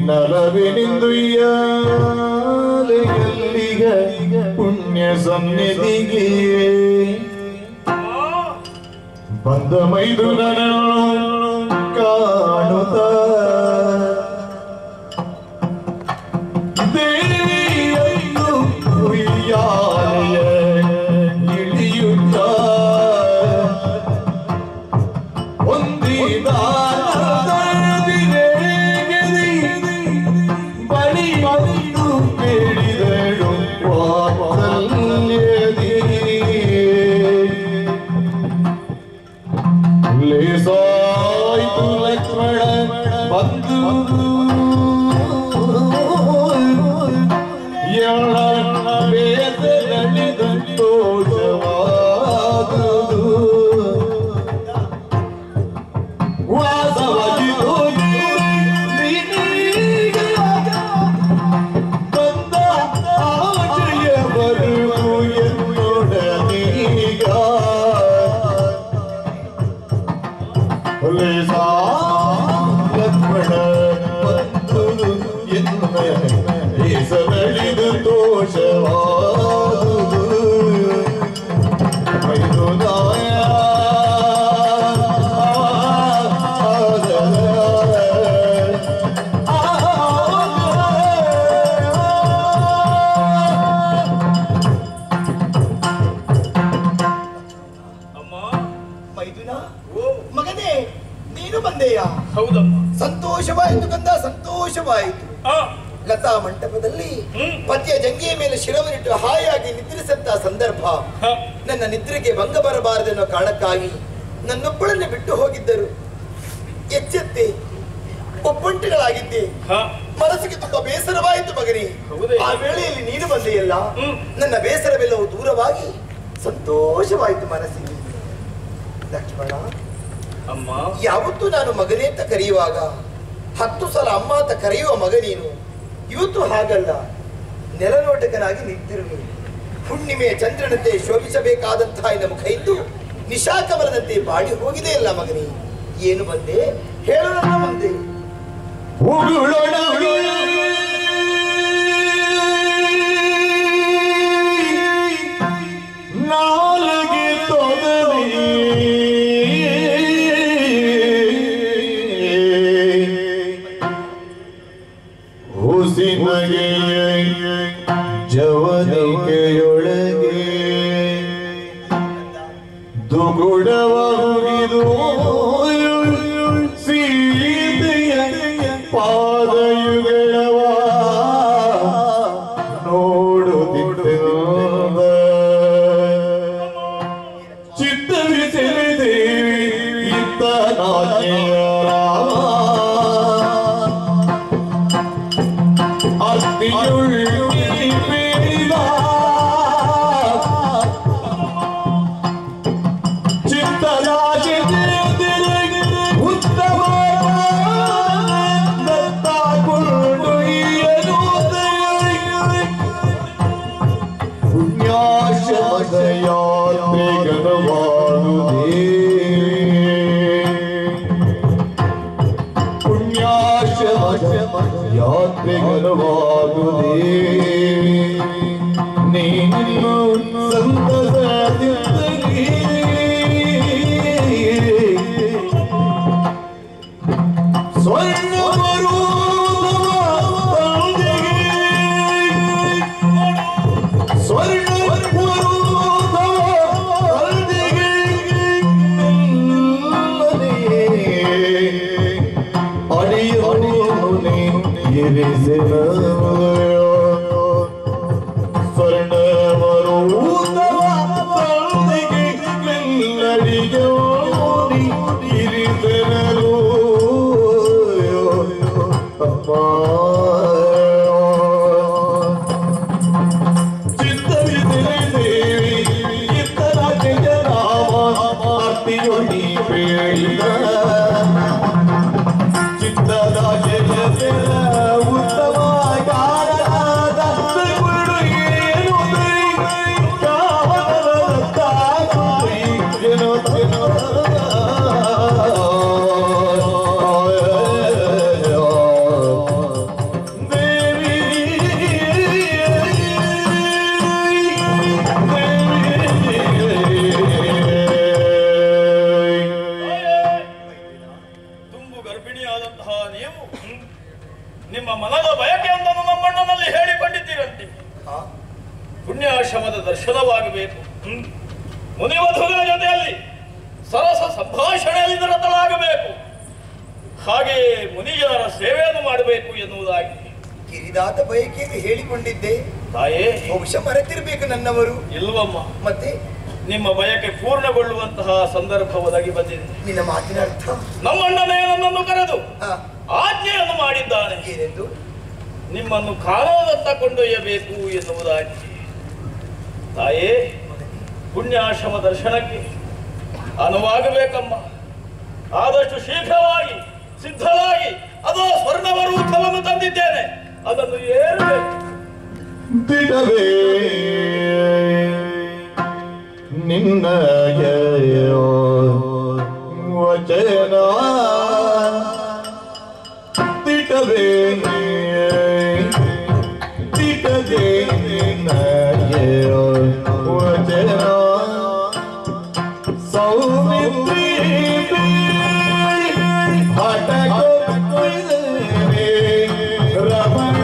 ನಲವಿನಿಂದು ಯಾಲೆಯಲ್ಲಿಗ ಪುಣ್ಯ ಸನ್ನಿಧಿಗೆ ಬಂದ ಮೈದು ಕಾಣುತ್ತ ದೇವಿಯನ್ನು ಉಯ್ಯಾಲೆಯ ಇಳಿಯುತ್ತ ಬಳಿ ಬಂದು ಕೇಳಿದಳು ವಾತ್ಸಲ್ಯದಿ. ಲೇಸಾಯ್ತು ಲಕ್ಷ್ಮಣ ಬಂದು ಎಳ ಬೇಸರಳಿದಂತೋಷವಾದುದು ವಾಸವಾಗಿ ಹೋಗಿ ನೀನೀಗ ಬಂದ ಆಚೆಯ ಬರುವು ಎನ್ನೊಡನೀಗ ಲೇಸ ಲಕ್ಷ್ಮಣ ಬಂದು ಎನ್ನ ಹೆಸರಳಿದು ದೋಷವಾದುದು ಮೈದುನಾಯ ಅಮ್ಮ ಮೈದುನ ಓ ಮಗನೇ ನೀನು ಬಂದೆಯಾ ಹೌದಮ್ಮ ಸಂತೋಷವಾಯಿತು ಕಂದ ಸಂತೋಷವಾಯಿತು ಆ, ಲತಾ ಮಂಟಪದಲ್ಲಿ ಹ್ಮ್. ಪತಿಯ ಜಂಗಿಯ ಮೇಲೆ ಶಿರವನ್ನಿಟ್ಟು ಹಾಯಾಗಿ ನಿದ್ರಿಸಂತ ಸಂದರ್ಭ ಹ, ನನ್ನ ನಿದ್ರೆಗೆ ಭಂಗ ಬರಬಾರದೆನ್ನೋ ಕಾರಣಕ್ಕಾಗಿ ನನ್ನೊಬ್ಬಳನ್ನೇ ಬಿಟ್ಟು ಹೋಗಿದ್ದರು ಎಚ್ಚೆತ್ತೆ ಒಬ್ಬಂಟಿಗಳಾಗಿದ್ದೆ ಹ, ಮನಸ್ಸಿಗೆ ತುಂಬಾ ಬೇಸರವಾಯಿತು ಮಗನೇ ಹೌದೇ? ಆ ವೇಳೆಯಲ್ಲಿ ನೀನು ಬಂದೆಯಲ್ಲ ಹ್ಮ್. ನನ್ನ ಬೇಸರವೆಲ್ಲವೂ ದೂರವಾಗಿ ಸಂತೋಷವಾಯಿತು ಮನಸ್ಸಿಗೆ ಲಕ್ಷ್ಮಣ ಅಮ್ಮ ಯಾವತ್ತೂ ನಾನು ಮಗನೇ ಅಂತ ಕರೆಯುವಾಗ ಹತ್ತು ಸಲ ಅಮ್ಮ ಅಂತ ಕರೆಯುವ ಮಗ ನೀನು ಇವತ್ತು ಹಾಗಲ್ಲ ನೆಲನೋಟಕನಾಗಿ ನಿಂತಿರುವೆ ಹುಣ್ಣಿಮೆಯ ಚಂದ್ರನಂತೆ ಶೋಭಿಸಬೇಕಾದಂತಹ ನಿನ್ನ ಮುಖ ಇದ್ದು ನಿಶಾಕಮಲದಂತೆ ಬಾಡಿ ಹೋಗಿದೆ ಅಲ್ಲ ಮಗನೇ ಏನು ಬಂದೆ ಹೇಳೋಣ ಬಂದೆ ಉಗುಳೊಡನೆ ನಾಲಿಗೆ ತೊದಲಿ ಹುಸಿನಗೆ ಜವನಿಕೆಯೊಳಗೆ ದುಗುಡವ ಹುಗಿದು ಸೀತೆಯ ಪಾದಯುಗಳವ ನೋಡುತ್ತಿದ್ದ ಚಿತ್ತವಿಸಲಿ ದೇವಿ ಇತ್ತ ನಾಟ್ಯ ಅತ್ತಿಯುಳ್ಳಿ ಬೇಡ ಚಿತ್ತರಾಜ ಉತ್ತಮ ದತ್ತಾಗುಂಡು ಪುಣ್ಯಾಶ್ರಮದ ಯಾತ್ರೆಗನವಾಗುದೇ ಪುಣ್ಯಾಶ್ರಮ ಯಾತ್ರೆಗನವಾಗುದೇ ನೀನು ಸಂತಸದಿಂದಲೇ ಸ್ವರ್ಣ ಸ್ವರ್ಣ ಸ್ವರ್ಣ ಚಿತ್ತದ ಜಯ ಜಯ ಉತ್ತಮ ಕಾರಣದ ಗುರು ಏನು ಕಾವಲದ ತಾಯಿ ಏನೋ ಏನೋ ನೀವು ಹ್ಮ್, ನಿಮ್ಮ ಮನದ ಬಯಕೆಯೊಂದನ್ನು ನಮ್ಮಣ್ಣನಲ್ಲಿ ಹೇಳಿಕೊಂಡಿದ್ದೀರಂತೆ ಹಾ? ಪುಣ್ಯಾಶ್ರಮದ ದರ್ಶನವಾಗಬೇಕು ಹ್ಮ್. ಮುನಿವಧುಗಳ ಜೊತೆಯಲ್ಲಿ ಸರಸ ಸಂಭಾಷಣೆಯಲ್ಲಿ ನಿರತಳಾಗಬೇಕು ಹಾಗೆಯೇ ಮುನಿಜನರ ಸೇವೆಯನ್ನು ಮಾಡಬೇಕು ಎನ್ನುವುದಾಗಿ ಕಿರಿದಾದ ಬಯಕೆಯನ್ನು ಹೇಳಿಕೊಂಡಿದ್ದೆ ತಾಯೇ ಬಹುಶಃ ಮರೆತಿರ್ಬೇಕು ನನ್ನವರು ಇಲ್ವಮ್ಮ ಮತ್ತೆ ನಿಮ್ಮ ಬಯಕೆ ಪೂರ್ಣಗೊಳ್ಳುವಂತಹ ಸಂದರ್ಭ ಒದಗಿ ಬಂದಿದೆ ನಿನ್ನ ಮಾತಿನ ಅರ್ಥ ನಮ್ಮಣ್ಣನೇ ನನ್ನನ್ನು ಕರೆದು ಹಾ, ಆಜ್ಞೆಯನ್ನು ಮಾಡಿದ್ದಾನೆ ಏನೆಂದು ನಿಮ್ಮನ್ನು ಕಾನೂನದತ್ತ ಕೊಂಡೊಯ್ಯಬೇಕು ಎನ್ನುವುದಾಗಿ ತಾಯೇ ಪುಣ್ಯಾಶ್ರಮ ದರ್ಶನಕ್ಕೆ ಅನುವಾಗಬೇಕಮ್ಮ ಆದಷ್ಟು ಶೀಘ್ರವಾಗಿ ಸಿದ್ಧರಾಗಿ ಅದೋ ಸ್ವರ್ಣವರೂಪವನ್ನು ತಂದಿದ್ದೇನೆ ಅದನ್ನು ಏರಬೇಕು ದಿಡವೇ ನಿನ್ನಯ ವಚನ ದಿಡವೇ ದಿಡದೆ ನಿನ್ನಯ ವಚನ ಸೌಮಿತ್ರಿ ರಮಣ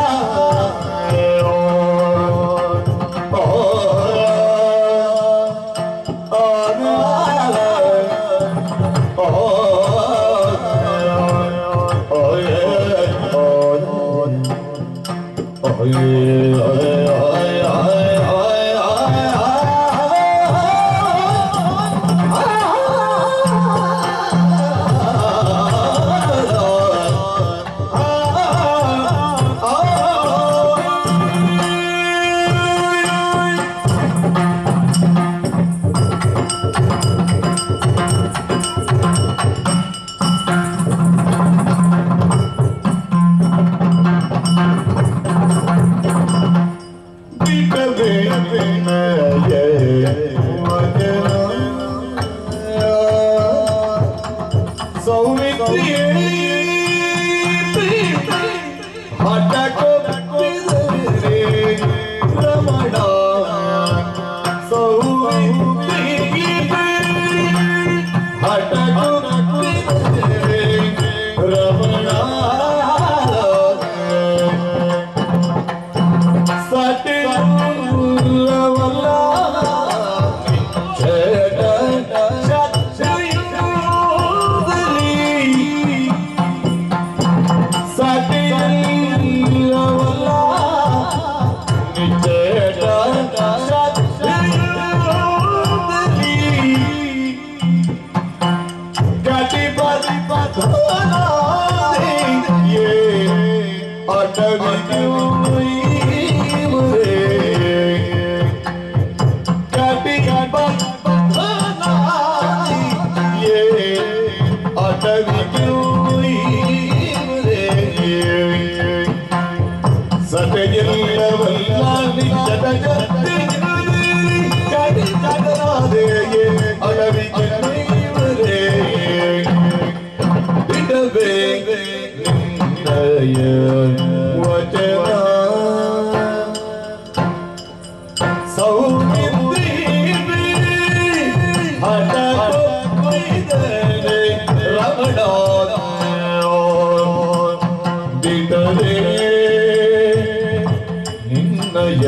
ನಿನ್ನಯ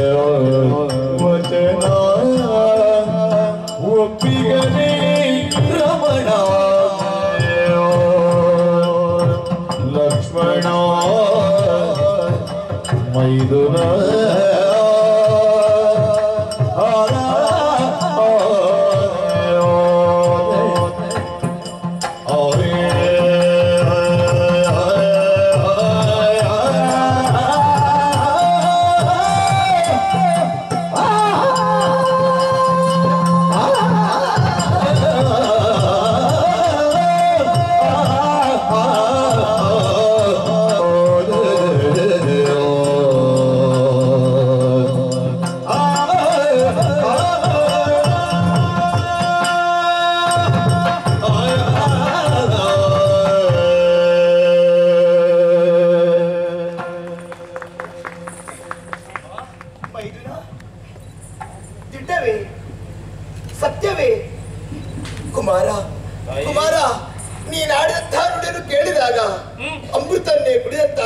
ವಚನ ಒಪ್ಪಿಗನೇ ರಮಣ ಲಕ್ಷ್ಮಣ ಮೈದುನ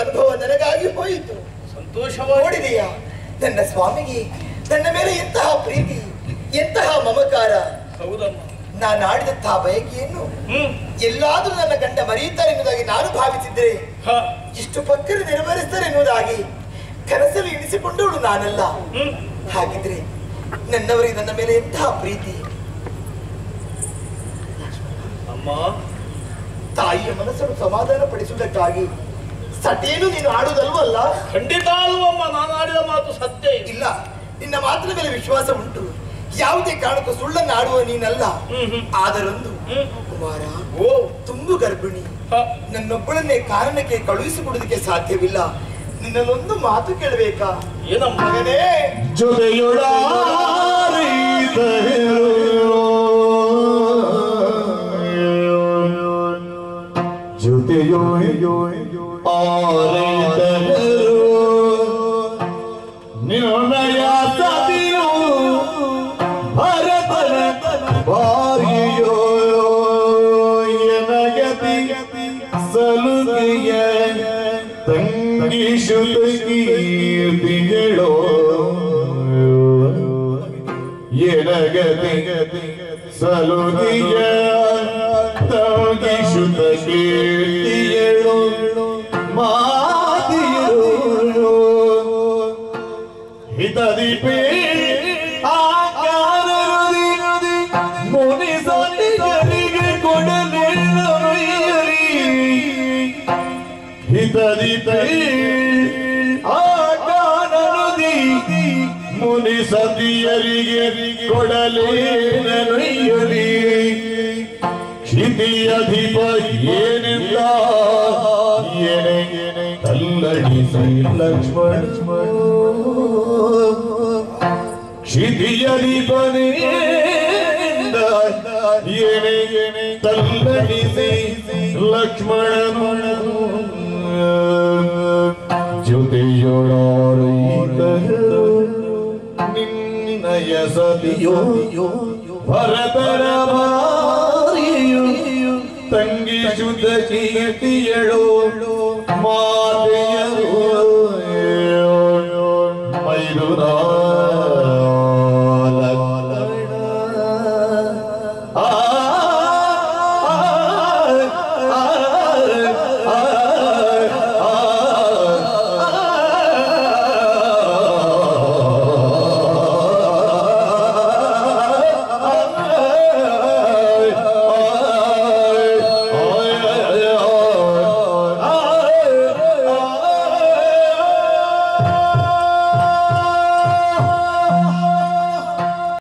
ಅನುಭವ ನನಗಾಗಿ ಹೋಯಿತು ಸಂತೋಷವಾಗಿ ನೋಡಿದೆಯಾ ನನ್ನ ಸ್ವಾಮಿಗೆ ನನ್ನ ಮೇಲೆ ಎಂತಹ ಪ್ರೀತಿ ಎಂತಹ ಮಮಕಾರ ಹೌದಮ್ಮ ನಾನು ಆಡಿದಂತಹ ಬಯಕೆಯನ್ನು ಹ್ಮ್ ಎಲ್ಲಾದ್ರೂ ನನ್ನ ಗಂಡ ಮರೆಯುತ್ತಾರೆ ಎನ್ನುವುದಾಗಿ ನಾನು ಭಾವಿಸಿದ್ರೆ ಹ ಇಷ್ಟು ಪಕ್ಕದ ನೆರವೇರಿಸ್ತಾರೆ ಎನ್ನುವುದಾಗಿ ಕನಸಲ್ಲಿ ಇಣಿಸಿಕೊಂಡವಳು ನಾನಲ್ಲ ಹ್ಮ್ ಹಾಗಿದ್ರೆ ನನ್ನವರಿಗೆ ನನ್ನ ಮೇಲೆ ಎಂತಹ ಪ್ರೀತಿ ಅಮ್ಮ ತಾಯಿಯ ಮನಸ್ಸನ್ನು ಸಮಾಧಾನ ಪಡಿಸುವುದಕ್ಕಾಗಿ ಸಟೇನು ನೀನು ಆಡುವುದಲ್ವಲ್ಲ ಖಂಡಿತ ಅಲ್ವಮ್ಮ ನಾನು ಆಡಿದ ಮಾತು ಸತ್ಯ ಇದೆ. ಇಲ್ಲ ನಿನ್ನ ಮಾತಿನ ಮೇಲೆ ವಿಶ್ವಾಸ ಉಂಟು ಯಾವುದೇ ಕಾರಣಕ್ಕೂ ಸುಳ್ಳನ್ನು ಆಡುವ ನೀನಲ್ಲ ಹ್ಮ್ ಹ್ಮ್ ಆದರೊಂದು ಹ್ಮ್ ಕುಮಾರ ಓ ತುಂಬು ಗರ್ಭಿಣಿ ಹ ನನ್ನೊಬ್ಬಳನ್ನೇ ಕಾರಣಕ್ಕೆ ಕಳುಹಿಸಿಕೊಡುವುದಕ್ಕೆ ಸಾಧ್ಯವಿಲ್ಲ ನಿನ್ನಲ್ಲೊಂದು ಮಾತು ಕೇಳಬೇಕಾ ಏನಮ್ಮ ಮಗನೇ ಜೊತೆಯೋ ಆರೈತರು ನಿರ್ಣಯ ಸದಿಯೋ ಭರತನ ಭಾರಿಯೋ ಎನಗತಿ ಸಲುಗೆಯ ತಂಗಿಶು ಕೀರ್ತಿಗಳೋ ಎನಗತಿ ಸಲುಗೆಯ ತಂಗಿಶುತ ಕೀರ್ತಿಯಳು ಮಾತಿಯರು ಹಿತದೀಪೇ ಆಕಾರದಿ ಮುನಿಸರಿಗೆ ಕೊಡಲಿಲ್ಲರಿ ಹಿತದೀಪೇ ಆಕಾರದಿ ಮುನಿ ಸತಿಯರಿಗೆ ಕೊಡಲೇನೊಯ್ಯಲಿ ಕ್ಷಿತಿಯಧಿಪ ಏನೆಂದ ಏನೆ ತಲ್ಲಡಿಸಿ ಲಕ್ಷ್ಮಣ ಕ್ಷಿತಿಯಧಿಪನಿಂದ ಏನೆ ಏನೆ ತಲ್ಲಡಿಸಿ ಲಕ್ಷ್ಮಣ ಜೊತೆಯೊಳಾರೈತರು ನಿನ್ನಯ ಸತಿಯೋ ಭರತರ ಭಾರಿಯು ತಂಗಿ ಶುದ್ಧ ಕೀರ್ತಿಯಳು